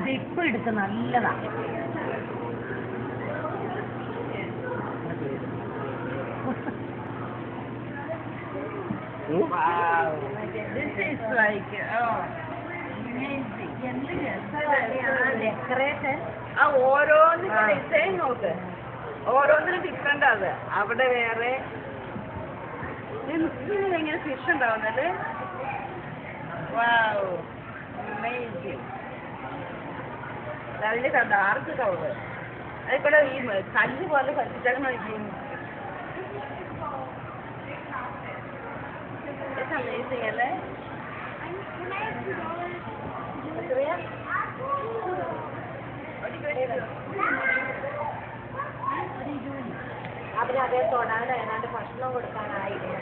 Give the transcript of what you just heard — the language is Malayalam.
ഇപ്പൊ എടുത്ത് നല്ലതാ Wow. This is like, oh, amazing. എന്ത് രസമാണ് ഡെക്കറേഷൻ ആ ഓരോന്നിന്റെ ആ. ഡിസൈൻ നോക്ക് ഓരോന്നിനും ഡിഫറെന്റ് അത് അവിടെ വേറെ എങ്ങനെ ഫിഷ് ഉണ്ടാവുന്നല്ലേ വാവ് അമേസിങ് നല്ല ഡാർക്ക് കളറ് അതിക്കൂടെ ഈ കല്ല് പോലെ കത്തിച്ചാൽ നോക്കി അമേസിങ് അല്ലേ എത്രയാ അവരതേ തൊടാൻ ഏതാണ്ട് ഭക്ഷണം കൊടുക്കാനായി